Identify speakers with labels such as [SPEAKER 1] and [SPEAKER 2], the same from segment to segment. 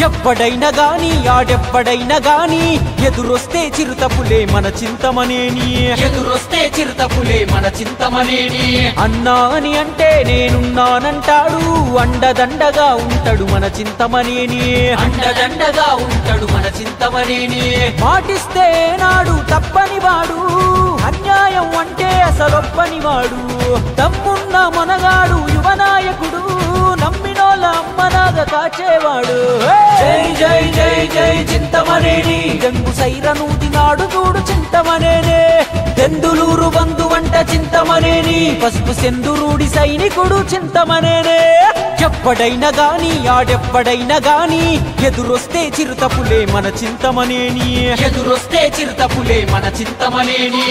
[SPEAKER 1] ఎప్పుడైనా గాని ఆడెప్పుడైనా గాని ఎదురొస్తే చిరుతపులే మన చింతమనేని
[SPEAKER 2] ఎదురొస్తే చిరుతపులే మన చింతమనేని
[SPEAKER 1] అన్నా అని అంటే నేనున్నానంటాడు అండదండగా ఉంటాడు మన చింతమనేని
[SPEAKER 2] అండదండగా ఉంటాడు మన చింతమనేని
[SPEAKER 1] పాటిస్తే నాడు తప్పని వాడు అన్యాయం అంటే అసలొప్పని వాడు తమ్మున్న మనగాడు యువనాయకుడు నమ్మినోళ్ళ అమ్మనాగ కాచేవాడు
[SPEAKER 2] జై జై జై జై చింతమనేని
[SPEAKER 1] జంగు సైరనూతి నాడు చూడు చింతమనేనే దెందులూరు బంధు వంట చింతమనేని పసుపు సెందురూడి సైనికుడు చింతమనేనే ఎప్పుడైనా గాని ఆడెప్పుడైనా గాని ఎదురొస్తే చిరుతపులే మన చింతమనేని
[SPEAKER 2] ఎదురొస్తే చిరుతపులే మన చింతమనేని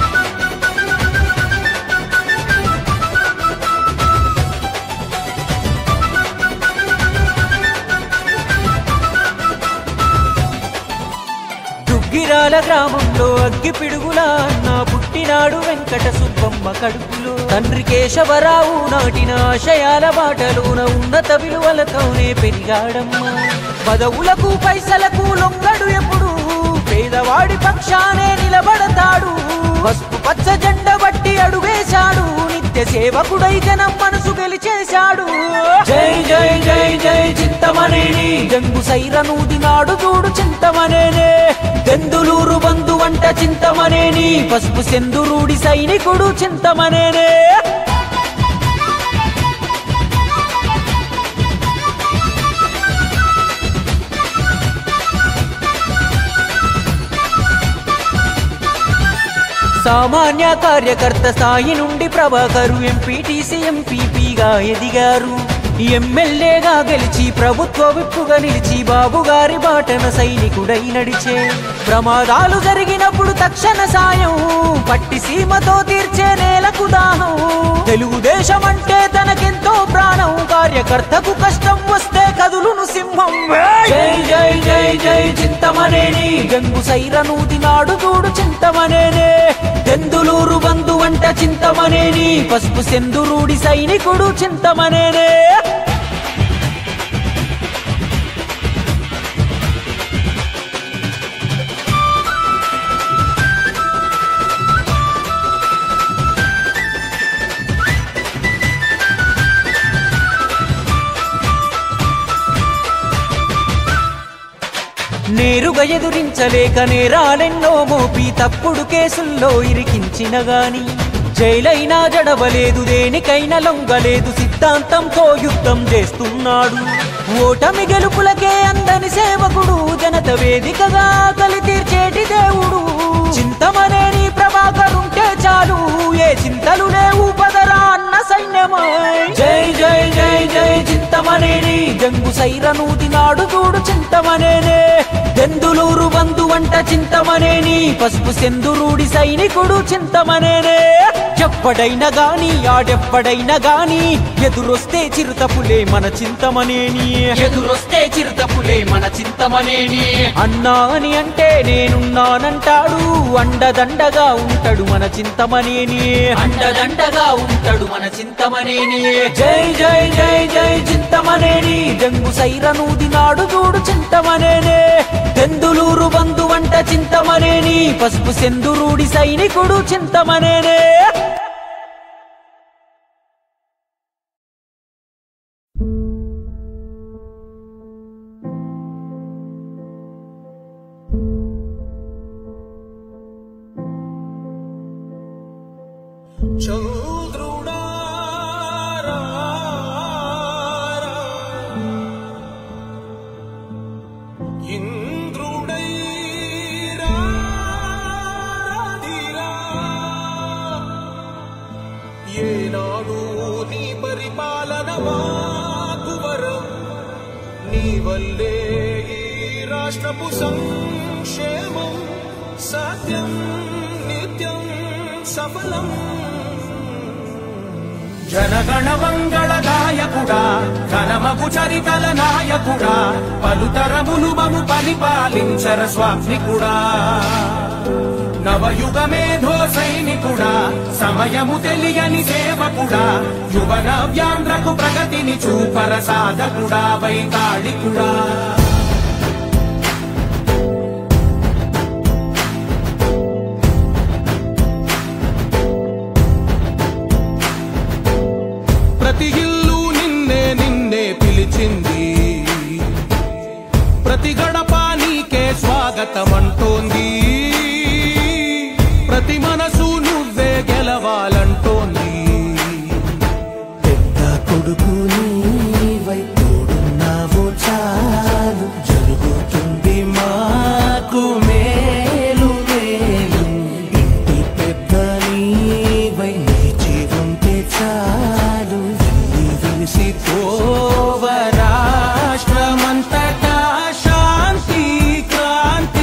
[SPEAKER 1] దుగ్గిరాల గ్రామంలో అగ్గి పిడుగులా అన్న పుట్టినాడు వెంకట సుబ్బమ్మ కడుపులో తండ్రి కేశవరావు నాటిన ఆశయాల బాటలోన ఉన్నత విలువలతోనే పెరిగాడమ్మ పదవులకు పైసలకు లొంగడు ఎప్పుడు పేదవాడి పక్షానే నిలబడతాడు పసుపు పచ్చ జెండ బట్టి అడుగేశాడు నిత్య సేవకుడై జనం మనసు గెలిచేశాడు
[SPEAKER 2] జై జై జై జై చింతమనేని
[SPEAKER 1] జంగు సైరనూది నాడు చూడు చింతమనేనే దెందులూరు బంధు వంట చింతమనేని పసుపు సెందురూడి సైనికుడు చింతమనేనే సామాన్య కార్యకర్త స్థాయి నుండి ప్రభాకరు ఎంపీటీసీ ఎంపీపీగా ఎదిగారు ఎమ్మెల్యేగా గెలిచి ప్రభుత్వ విప్పుగా నిలిచి బాబు గారి బాటన సైనికుడై నడిచే ప్రమాదాలు జరిగినప్పుడు తక్షణ సాయం పట్టి సీమతో తీర్చే నేలకు దాహం తెలుగుదేశం అంటే తనకెంతో ప్రాణం కార్యకర్తకు కష్టం వస్తే కదులును సింహం
[SPEAKER 2] జై జై జై జై చింతమనేని
[SPEAKER 1] గంగు సైరనూది నాడు చూడు చింతమనేనే దెందులూరు బంధు వంట చింతమనేని పసుపు సెందురూడి సైనికుడు చింతమనేనే నేరుగా ఎదురించలేక నేరాలెన్నో మోపి తప్పుడు కేసుల్లో ఇరికించిన గాని జైలైనా జడవలేదు దేనికైనా లొంగలేదు సిద్ధాంతంతో యుద్ధం చేస్తున్నాడు ఓటమి గెలుపులకే అందని సేవకుడు జనత వేదికగా కలి తీర్చేటి దేవుడు చింతమనేని ప్రభాకరుంటే చాలు ఏ చింతలు లేవు పదరా అన్న సైన్యమై
[SPEAKER 2] జై జై జై జై చింతమనేని
[SPEAKER 1] జంగు సైరనూది నాడు చూడు చింతమనేనే దెందులూరు బంధు వంట చింతమనేని పసుపు సెందురూడి సైనికుడు చింతమనేనే ఎప్పుడైనా గాని ఆడెప్పుడైనా గాని ఎదురొస్తే చిరుతపులే మన చింతమనేని
[SPEAKER 2] ఎదురొస్తే చిరుతపులే మన చింతమనేని
[SPEAKER 1] అన్నా అని అంటే నేనున్నానంటాడు అండదండగా ఉంటాడు మన చింతమనేని
[SPEAKER 2] అండదండగా ఉంటాడు మన చింతమనేని జై జై జై జై చింతమనేని
[SPEAKER 1] జంగు సైరనూది నాడు చూడు చింతమనేనే దెందులూరు బంధు వంట చింతమనేని పసుపు సెందురూడి సైనికుడు చింతమనేనే
[SPEAKER 3] ఏనాడు నీ పరిపాలన మాకు వరం నీ వల్లే ఈ రాష్ట్రపు సంక్షేమం సత్యం నిత్యం సఫలం జనగణ మంగళ నాయకుడా ఘనమగు చరితల నాయకుడా పలుతరములు మము పరిపాలించర స్వామికుడా నవయుగ మేధో సైనికుడా సమయము తెలియని సేవకుడా యువన వ్యాంధ్రకు ప్రగతిని చూపర సాధకుడా వైతాళికుడా పలికింది ప్రతి గడప నీకే స్వాగతం అంటోంది ప్రతి మనసు నువ్వే గెలవాలంటోంది
[SPEAKER 4] పెద్ద కొడుకు నీవై తోడున్నావు చాలు జరుగుతుంది మాకు మేలు మేలు ఇంటి పెద్ద నీవై నిలిచి ఉంటే చాలు వెళ్ళి విలిసి పోవ రాష్ట్రమంతటా శాంతి క్రాంతి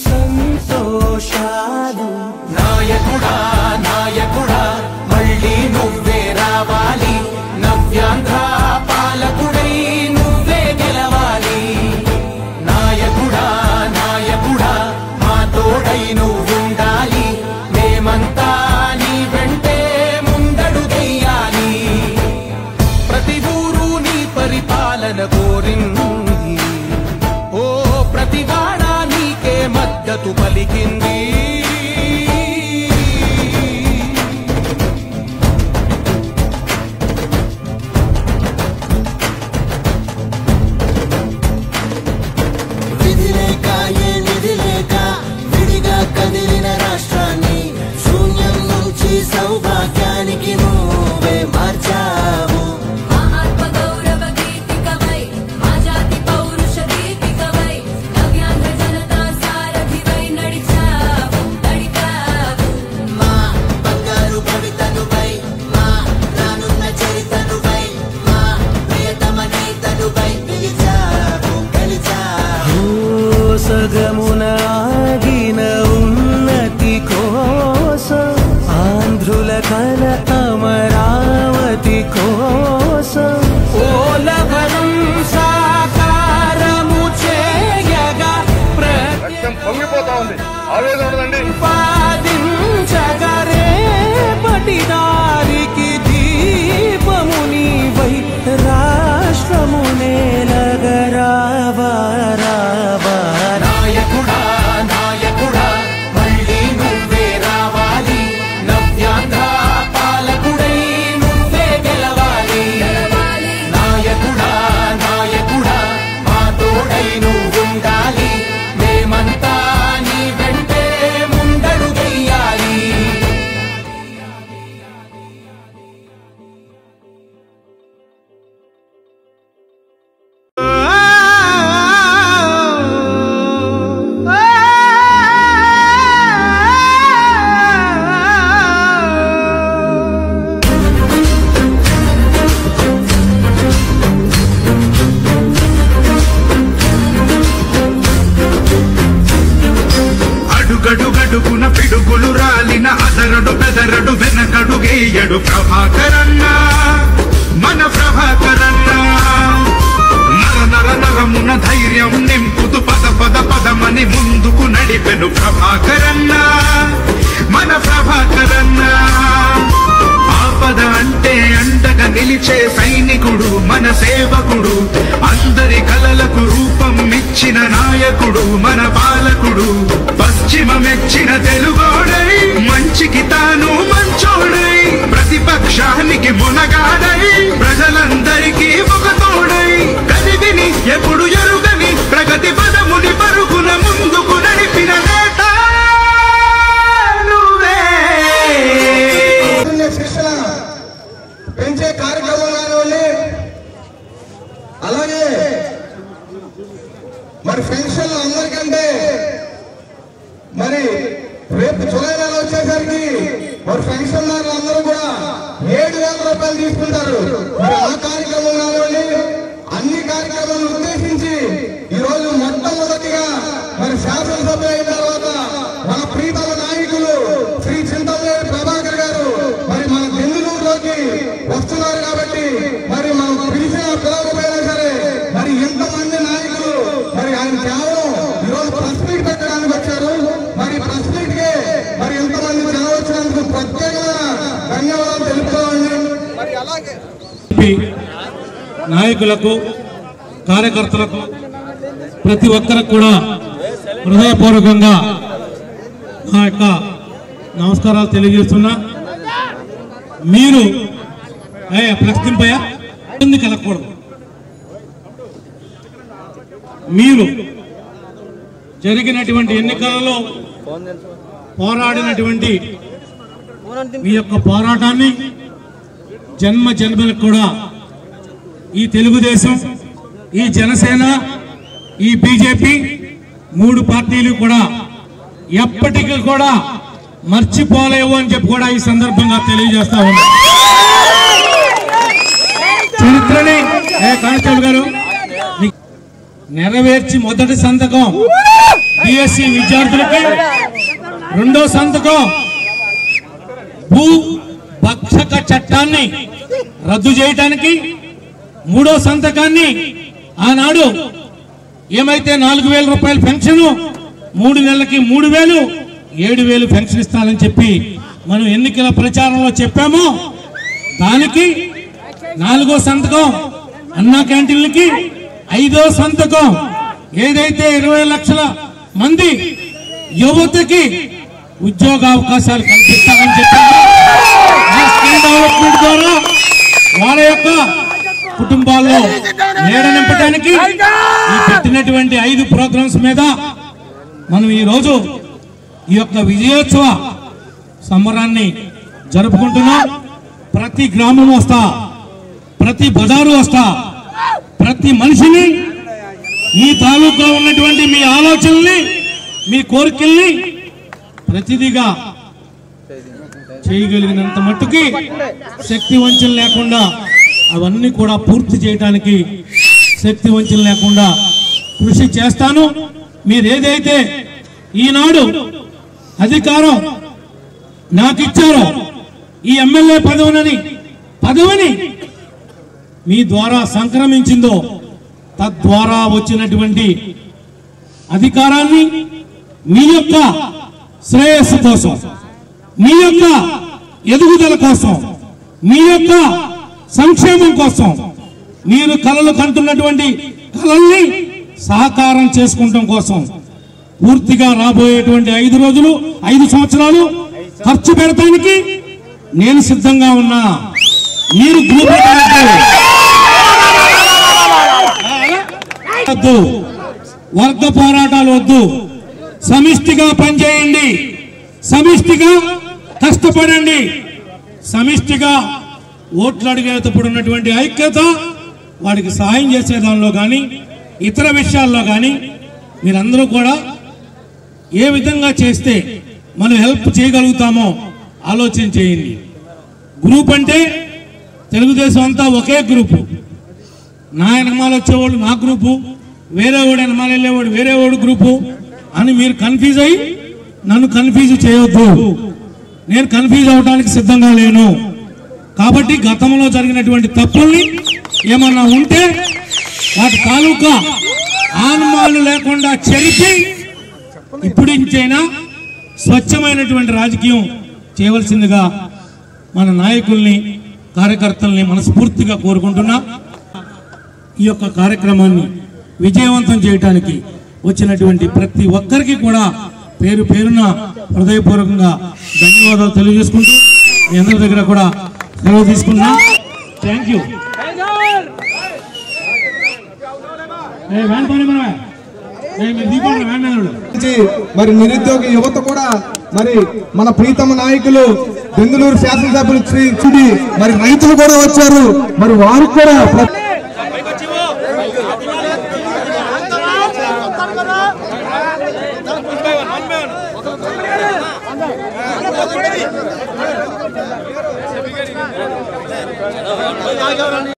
[SPEAKER 4] సంతోషాలు
[SPEAKER 3] నాయకుడా నాయకుడా మళ్ళీ నువ్వే రావాలి నవ్యాంధ్ర పాలకుడై నువ్వే గెలవాలి నాయకుడా నాయకుడా మా తోడై నువ్వుండాలి మేమంతా నీ వెంటే ముందడుగెయ్యాలి ప్రతి ఊరు నీ పరిపాలన కోరింది ఓ ప్రతి వాడ నీకే మద్దతు పలికింది
[SPEAKER 4] విధి లేక ఏ నిధి లేక విడిగా కదిలిన రాష్ట్రాన్ని శూన్యం నుంచి సౌభాగ్యానికి నువ్వే మార్చావు
[SPEAKER 5] మా ఆత్మ గౌరవ గీతికవై మా జాతి పౌరుష దీపికవై నవ్యాంధ్ర జనతా సారథివై నడిచావు నడిపావు
[SPEAKER 4] మా బంగారు భవితనువై మా రానున్న చరితనువై మా ప్రియతమ నేతనువై పిలిచావు గెలిచావు సగమున ఆగిన ఉన్నతి కోసం ఆంధ్రుల కల అమరావతి కోసం
[SPEAKER 3] పోలవరం సాకారము చేయగా
[SPEAKER 6] రక్తం పొంగిపోతా ఉంది ఆవేదన ఉండదండి
[SPEAKER 3] ప్రతిపాదించగరేపటి దారికి దీపము నీవై రాష్ట్రము నేలగరావా రావా నాయకుడా నాయకుడా మళ్ళీ నువ్వే రావాలి నవ్యాంధ్ర పాలకుడై నువ్వే గెలవాలి నాయకుడా నాయకుడా మా తోడై నువ్వుండాలి మేమంతా నీ వెంటే ముందడుగెయ్యాలి
[SPEAKER 7] అడుగడుగడుగున పిడుగులు రాలిన అదరడు బెదరడు వెనకడుగేయడు ప్రభాకరన్న మన ప్రభాకరన్న నర నర నరమున ధైర్యం నింపుతూ పద పద పదమని ముందుకు నడిపెను ప్రభాకరన్న మన ప్రభాకరన్న ఆపద అంటే అండగా నిలిచే సైనికుడు మన సేవకుడు అందరి కలలకు రూపం ఇచ్చిన నాయకుడు మన పాలకుడు పశ్చిమ మెచ్చిన తెలుగోడై మంచికి తాను మంచోడై ప్రతిపక్షానికి మునగాడై ప్రజలందరికీ ఒక తోడై కదివిని ఎప్పుడు ఎరుగని ప్రగతి పదముని పరుగున ముందుకు నడిపిన నేత నువ్వే
[SPEAKER 8] పొద్దున్నే శిక్షణ పెంచే కార్యక్రమం కానివ్వండి అలాగే మరి పెన్షన్లు అందరికంటే మరి రేపు జూలై నెల వచ్చేసరికి మరి పెన్షన్దారులు అందరూ కూడా ఏడు వేల రూపాయలు తీసుకుంటారు మరి ఆ కార్యక్రమం కానివ్వండి అన్ని కార్యక్రమాలను ఉద్దేశించి ఈ రోజు మొట్టమొదటిగా మరి శాసనసభ అయిన తర్వాత మన ప్రీతమ నాయకులు శ్రీ చింతమనేని ప్రభాకర్ గారు మరి మన బెంగళూరులోకి వస్తున్నారు కాబట్టి మరి మనం పిలిచిన పిలవకపోయినా సరే మరి ఎంతమంది నాయకులు మరి ఆయన కేవలం ఈరోజు ప్రెస్ మీట్ పెట్టడానికి వచ్చారు మరి ప్రెస్ మీట్ కే మరి ఎంతమంది జనం వచ్చినందుకు ప్రత్యేకమైన ధన్యవాదాలు తెలుపుతామండి మరి అలాగే
[SPEAKER 9] నాయకులకు కార్యకర్తలకు ప్రతి ఒక్కరికి కూడా హృదయపూర్వకంగా నా యొక్క నమస్కారాలు తెలియజేస్తున్నా మీరు ఏ ప్రశ్నింపయా ఇబ్బంది కలగకూడదు మీరు జరిగినటువంటి ఎన్నికలలో పోరాడినటువంటి మీ యొక్క పోరాటాన్ని జన్మ జన్మలకు కూడా ఈ తెలుగుదేశం ఈ జనసేన ఈ బీజేపీ మూడు పార్టీలు కూడా ఎప్పటికీ కూడా మర్చిపోలేవు అని చెప్పి కూడా ఈ సందర్భంగా తెలియజేస్తా ఉన్నా చరిత్రని ఏ కానిస్టేబుల్ గారు మీ- నెరవేర్చి మొదటి సంతకం బిఎస్సి విద్యార్థులకి రెండో సంతకం భూ భక్షక చట్టాన్ని రద్దు చేయటానికి మూడో సంతకాన్ని ఆనాడు ఏమైతే నాలుగు వేల రూపాయల పెన్షన్ మూడు నెలలకి మూడు వేలు ఏడు వేలు పెన్షన్ ఇస్తానని చెప్పి మనం ఎన్నికల ప్రచారంలో చెప్పామో దానికి నాలుగో సంతకం అన్నా క్యాంటీన్లకి ఐదో సంతకం ఏదైతే ఇరవై లక్షల మంది యువతకి ఉద్యోగ అవకాశాలు కల్పిస్తామని చెప్పారు ఆ స్కిల్ డెవలప్మెంట్ ద్వారా వాళ్ళ యొక్క కుటుంబాల్లో నీడ నింపడానికి ఈ పెట్టినటువంటి ఐదు ప్రోగ్రామ్స్ మీద మనం ఈ రోజు ఈ యొక్క విజయోత్సవ సంబరాన్ని జరుపుకుంటున్నాం ప్రతి గ్రామం వస్తా ప్రతి బజారు వస్తా ప్రతి మనిషిని మీ తాలూకా ఉన్నటువంటి మీ ఆలోచనల్ని మీ కోరికల్ని ప్రతిదిగా చేయగలిగినంత మట్టుకి శక్తి వంచన లేకుండా అవన్నీ కూడా పూర్తి చేయడానికి శక్తి వంచన లేకుండా కృషి చేస్తాను మీరు ఏదైతే ఈనాడు అధికారం నాకు ఇచ్చారో ఈ ఎమ్మెల్యే పదవిని పదవిని మీ ద్వారా సంక్రమించిందో తద్వారా వచ్చినటువంటి అధికారాన్ని మీ యొక్క శ్రేయస్సు కోసం మీ యొక్క ఎదుగుదల కోసం మీ యొక్క సంక్షేమం కోసం మీరు కలలు కంటున్నటువంటి కలల్ని సహకారం చేసుకుంటాం కోసం పూర్తిగా రాబోయేటువంటి ఐదు రోజులు ఐదు సంవత్సరాలు ఖర్చు పెడతానికి నేను సిద్ధంగా ఉన్నా మీరు గ్రూప్ వద్దు వర్గ పోరాటాలు వద్దు సమిష్టిగా పనిచేయండి సమిష్టిగా కష్టపడండి సమిష్టిగా ఓట్లు అడిగేటప్పుడు ఉన్నటువంటి ఐక్యత వాడికి సహాయం చేసే దానిలో కానీ ఇతర విషయాల్లో కానీ మీరందరూ కూడా ఏ విధంగా చేస్తే మనం హెల్ప్ చేయగలుగుతామో ఆలోచన చేయండి గ్రూప్ అంటే తెలుగుదేశం అంతా ఒకే గ్రూపు నా వెనమాల వచ్చేవాడు నా గ్రూపు వేరే వాడు వెనమాల వెళ్ళేవాడు వేరే వాడు గ్రూపు అని మీరు కన్ఫ్యూజ్ అయ్యి నన్ను కన్ఫ్యూజ్ చేయొద్దు నేను కన్ఫ్యూజ్ అవడానికి సిద్ధంగా లేను కాబట్టి గతంలో జరిగినటువంటి తప్పుల్ని ఏమన్నా ఉంటే వాటి తాలూకా ఆనుమాలు లేకుండా చెరిపి ఇప్పుడు ఇంచైనా స్వచ్ఛమైనటువంటి రాజకీయం చేయవలసిందిగా మన నాయకుల్ని కార్యకర్తల్ని మనస్ఫూర్తిగా కోరుకుంటున్నా ఈ యొక్క కార్యక్రమాన్ని విజయవంతం చేయడానికి వచ్చినటువంటి ప్రతి ఒక్కరికి కూడా పేరు పేరున హృదయపూర్వకంగా ధన్యవాదాలు తెలియజేసుకుంటూ మీ అందరి దగ్గర కూడా సెలవు తీసుకున్నా థ్యాంక్ యూ ఏ వ్యాన్ పోనీ మనమే ఏ మీరు దిగండి వ్యాన్ అన్నాడు
[SPEAKER 8] నుంచి మరి నిరుద్యోగ యువత కూడా మరి మన ప్రీతమ నాయకులు బెంగళూరు శాసనసభ్యులు శ్రీ చుడి మరి రైతులు కూడా వచ్చారు మరి వారికి కూడా ప్ర-